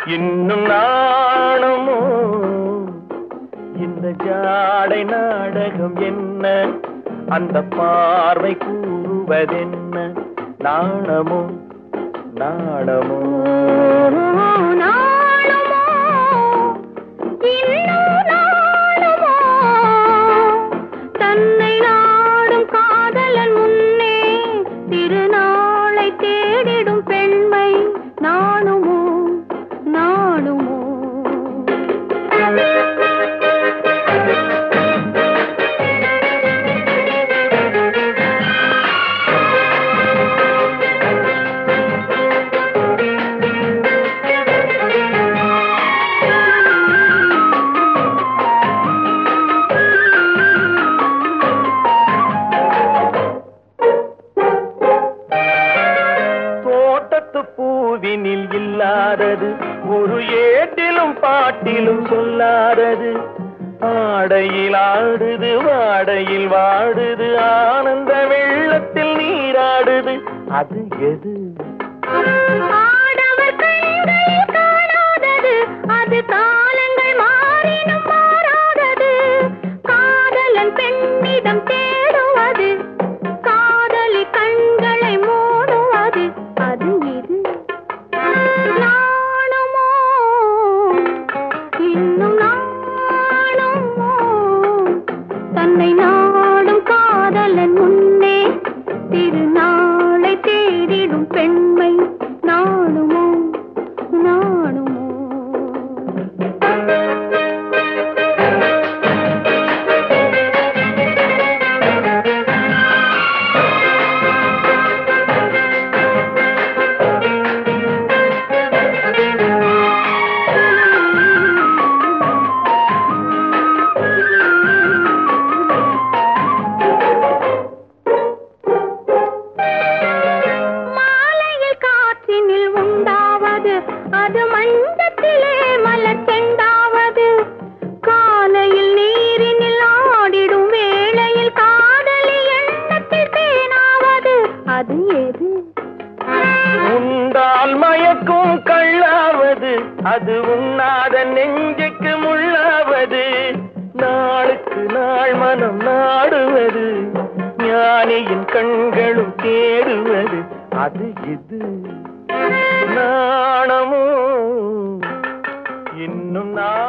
இன்னும் நாணமோ இந்த ஜாடை நாடகம் என்ன அந்த பார்வை கூறுவதென்ன நாணமோ நாணமோ நாளுமோ இன்னும் நாளுமோ தன்னை நாடும் காதலன் முன்னே திருநாளை தேடிடும் பெண்மை நாணுமோ நாணுமோ தோட்டத்து பூவினில் இல்லாதது ஒரு ஏட்டிலும் பாட்டிலும் சொல்லாதது ஆடையில் ஆடுது வாடையில் வாடுது ஆனந்த வெள்ளத்தில் நீராடுது அது எது ஆடவர் கண்களில் காணாதது அது காலங்கள் மாறினும் மாறாதது காதலன் பெண்ணிடம் தேடுவது காதலி கண்களை மூடுவது அது இது நாணுமோ இன்னும் நாணுமோ தன்னை நாடும் காதலன் முன்னே திருநாளை தேடிடும் பெண்மை நாணுமோ நாணுமோ மாலையில் காற்றினில் உண்டாவது அது மஞ்சத்திலே மலர் செண்டாவது காலையில் நீரினில் ஆடிடும் வேளையில் காதலி எண்ணத்தில் தேனாவது அது எது உண்டால் மயக்கும் கள்ளாவது அது உண்ணாத நெஞ்சுக்கு முள்ளாவது நாளுக்கு நாள் மனம் நாடுவது ஞானியின் கண்களும் தேடுவது அது இது நாணமோ இன்னும் நான்